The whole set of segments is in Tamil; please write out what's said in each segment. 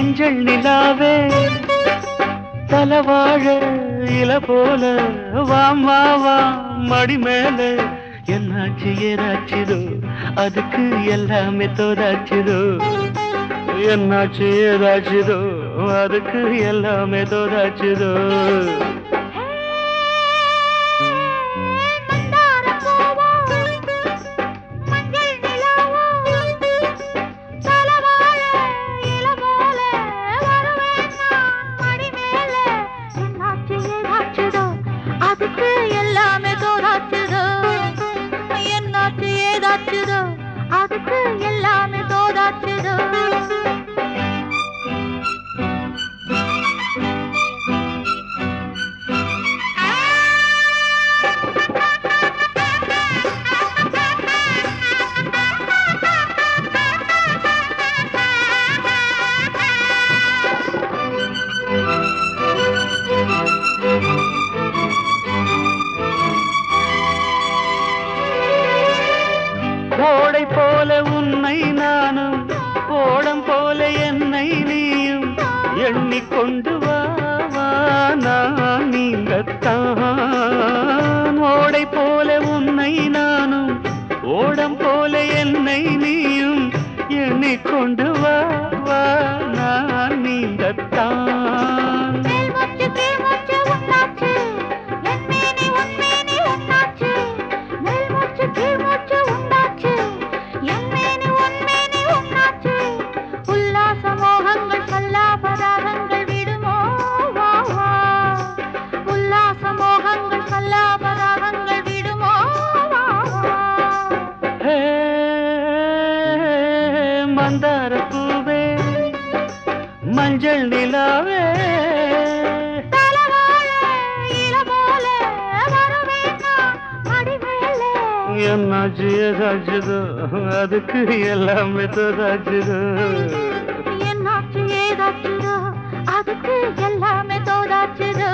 மஞ்சள் நிலாவே தலவாழ இல போல வாம் வா வா மடி மேல என்னாச்சு ஏதாச்சுதோ அதுக்கு எல்லாமே தோதாச்சுதோ என்னாச்சு ஏதாச்சுதோ அதுக்கு எல்லாமே தோதாச்சுதோ மந்தார பூவோ மஞ்சள் நிலாவோ தலவாழ இல போல வருவேன் நான் மடி மேல என்னாச்சு ஏதாச்சுதோ அதுக்கு எல்லாமே தோதாச்சுதோ என்னாச்சு ஏதாச்சுதோ அதுக்கு எல்லாமே தோதாச்சுதோ ஓடை போல உன்னை நானும் ஓடம் போல என்னை நீயும் எண்ணிக்கொண்டு வா வா நான் நீங்கத்தான் ஓடை போல உன்னை நானும் ஓடம் போல என்னை நீயும் எண்ணிக்கொண்டு வா வா நான் நீங்கத்தான் மேல் மூச்சு கீழ் மூச்சு உண்டாச்சு என் மேனி உன் மேனி உண்டாச்சு மேல் மூச்சு கீழ் மூச்சு உண்டாச்சு என் மேனி உன் மேனி உண்டாச்சு உல்லாச மோகங்கள் சல்லாபராகங்கள் விடுமோ வா வா உல்லாச மோகங்கள் சல்லாபராகங்கள் விடுமோ வா வா ஹே, மந்தார பூவே மஞ்சள் நிலாவே தலவாழ இல போல வருவேன் நான் மடி மேலே என்னாச்சு ஏதாச்சுதோ அதுக்கு எல்லாமே தோதாச்சுதோ என்னாச்சு ஏதாச்சுதோ அதுக்கு எல்லாமே தோதாச்சுதோ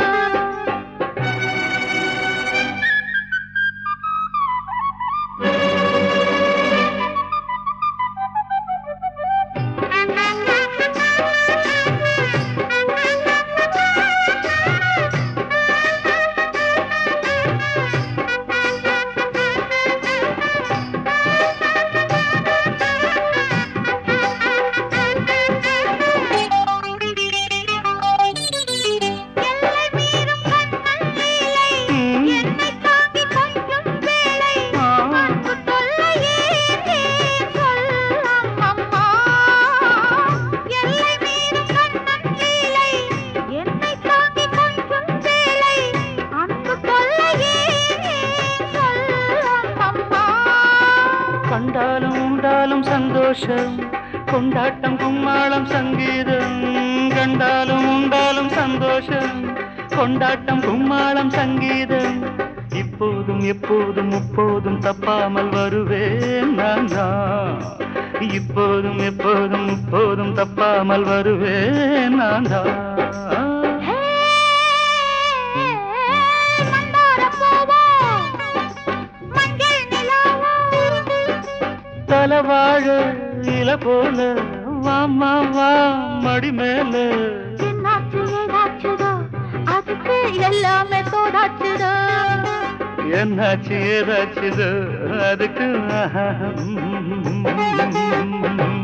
எல்லை மீறும் கண்ணன் லீலை ம். என்னை தாங்கி கொஞ்சம் வேளை ஆ. அன்பு தொல்லையே ஏன் சொல்லம்மம்மா எல்லை மீறும் கண்ணன் லீலை என்னை தாங்கி கொஞ்சம் வேளை அன்பு தொல்லையே ஏன் சொல்லம்மம்மா கண்டாலும் உண்டாலும் சந்தோஷம் கொண்டாட்டம் கும்மாளம் சங்கீதம் கண்டாலும் உண்டாலும் சந்தோஷம் கொண்டாட்டம் கும்மாளம் சங்கீதம் இப்போதும் எப்போதும் முப்போதும் தப்பாமல் வருவேன் நான் தான். இப்போதும் எப்போதும் முப்போதும் தப்பாமல் வருவேன் நான் தான். ஹே மந்தார பூவோ மஞ்சள் நிலாவோ தலவாழ இல போல வாமா வா மடி மேல என்னாச்சு ஏதாச்சுதோ அதுக்கு எல்லாமே தோதாச்சுதோ என்னாச்சு ஏதாச்சுது அதுக்கு